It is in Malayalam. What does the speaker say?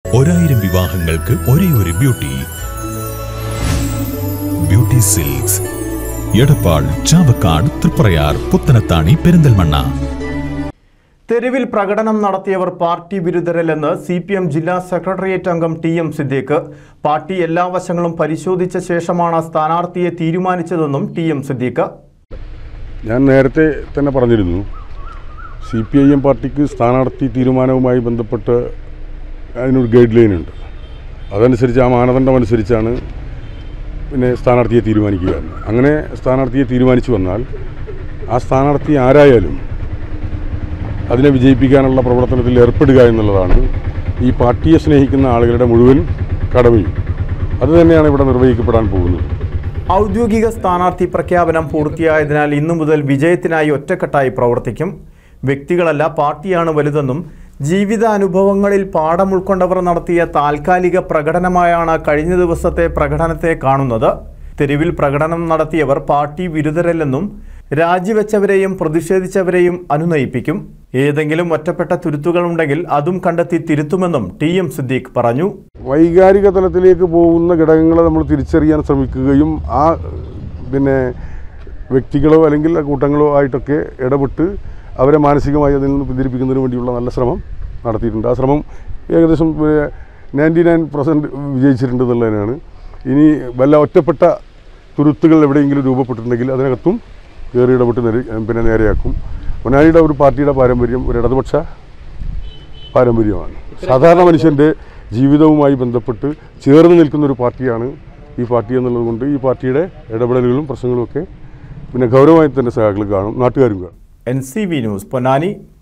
ഒരായിരം വിവാഹങ്ങൾക്ക് ഒരേ ഒരു Beauty Beauty Silks Edappal Chavakkad Triprayar Puthanathani Perinthalmanna തെരുവിൽ പ്രകടനം നടത്തിയവർ പാർട്ടി വിരുദ്ധരല്ലെന്ന് സി പി എം ജില്ലാ സെക്രട്ടേറിയറ്റ് അംഗം ടി എം സിദ്ദീഖ് പാർട്ടി എല്ലാ വശങ്ങളും പരിശോധിച്ച ശേഷമാണ് സ്ഥാനാർത്ഥിയെ തീരുമാനിച്ചതെന്നും ടി എം സിദ്ദീഖ് ഞാൻ നേരത്തെ തന്നെ പറഞ്ഞിരുന്നു സി പി ഐ എം പാർട്ടിക്ക് സ്ഥാനാർത്ഥി തീരുമാനവുമായി ബന്ധപ്പെട്ട് അതിനൊരു ഗൈഡ് ലൈൻ ഉണ്ട് അതനുസരിച്ച് ആ മാനദണ്ഡം അനുസരിച്ചാണ് പിന്നെ സ്ഥാനാർത്ഥിയെ തീരുമാനിക്കുക അങ്ങനെ സ്ഥാനാർത്ഥിയെ തീരുമാനിച്ചു വന്നാൽ ആ സ്ഥാനാർത്ഥി ആരായാലും അതിനെ വിജയിപ്പിക്കാനുള്ള പ്രവർത്തനത്തിൽ ഏർപ്പെടുക എന്നുള്ളതാണ് ഈ പാർട്ടിയെ സ്നേഹിക്കുന്ന ആളുകളുടെ മുഴുവൻ കടമയും അത് തന്നെയാണ് ഇവിടെ നിർവഹിക്കപ്പെടാൻ പോകുന്നത് ഔദ്യോഗിക സ്ഥാനാർത്ഥി പ്രഖ്യാപനം പൂർത്തിയായതിനാൽ ഇന്നു മുതൽ വിജയത്തിനായി ഒറ്റക്കെട്ടായി പ്രവർത്തിക്കും വ്യക്തികളല്ല പാർട്ടിയാണ് വലുതെന്നും ജീവിതാനുഭവങ്ങളിൽ പാഠം ഉൾക്കൊണ്ടവർ നടത്തിയ താൽക്കാലിക പ്രകടനമായാണ് കഴിഞ്ഞ ദിവസത്തെ പ്രകടനത്തെ കാണുന്നത് തെരുവിൽ പ്രകടനം നടത്തിയവർ പാർട്ടി വിരുദ്ധരല്ലെന്നും രാജിവെച്ചവരെയും പ്രതിഷേധിച്ചവരെയും അനുനയിപ്പിക്കും ഏതെങ്കിലും ഒറ്റപ്പെട്ട തുരുത്തുകളുണ്ടെങ്കിൽ അതും കണ്ടെത്തി തിരുത്തുമെന്നും ടി എം സിദ്ദീഖ് പറഞ്ഞു വൈകാരിക തലത്തിലേക്ക് പോകുന്ന ഘടകങ്ങളെ നമ്മൾ തിരിച്ചറിയാൻ ശ്രമിക്കുകയും ആ പിന്നെ വ്യക്തികളോ അല്ലെങ്കിൽ ആ കൂട്ടങ്ങളോ ആയിട്ടൊക്കെ ഇടപെട്ട് അവരെ മാനസികമായി അതിൽ നിന്ന് പിന്തിരിപ്പിക്കുന്നതിന് വേണ്ടിയുള്ള നല്ല ശ്രമം നടത്തിയിട്ടുണ്ട് ആ ശ്രമം ഏകദേശം നയൻറ്റി നയൻ പെർസെൻറ്റ് വിജയിച്ചിട്ടുണ്ട് എന്നുള്ളതിനാണ് ഇനി വല്ല ഒറ്റപ്പെട്ട തുരുത്തുകൾ എവിടെയെങ്കിലും രൂപപ്പെട്ടിട്ടുണ്ടെങ്കിൽ അതിനകത്തും കയറി ഇടപെട്ട് നേരെ പിന്നെ നേരെയാക്കും പൊന്നാനിയുടെ ഒരു പാർട്ടിയുടെ പാരമ്പര്യം ഒരു ഇടതുപക്ഷ പാരമ്പര്യമാണ് സാധാരണ മനുഷ്യൻ്റെ ജീവിതവുമായി ബന്ധപ്പെട്ട് ചേർന്ന് നിൽക്കുന്ന ഒരു പാർട്ടിയാണ് ഈ പാർട്ടി എന്നുള്ളത് കൊണ്ട് ഈ പാർട്ടിയുടെ ഇടപെടലുകളും പ്രശ്നങ്ങളും ഒക്കെ പിന്നെ ഗൗരവമായി തന്നെ സഹാക്കൾ കാണും നാട്ടുകാരും കാണും N C V news Ponnani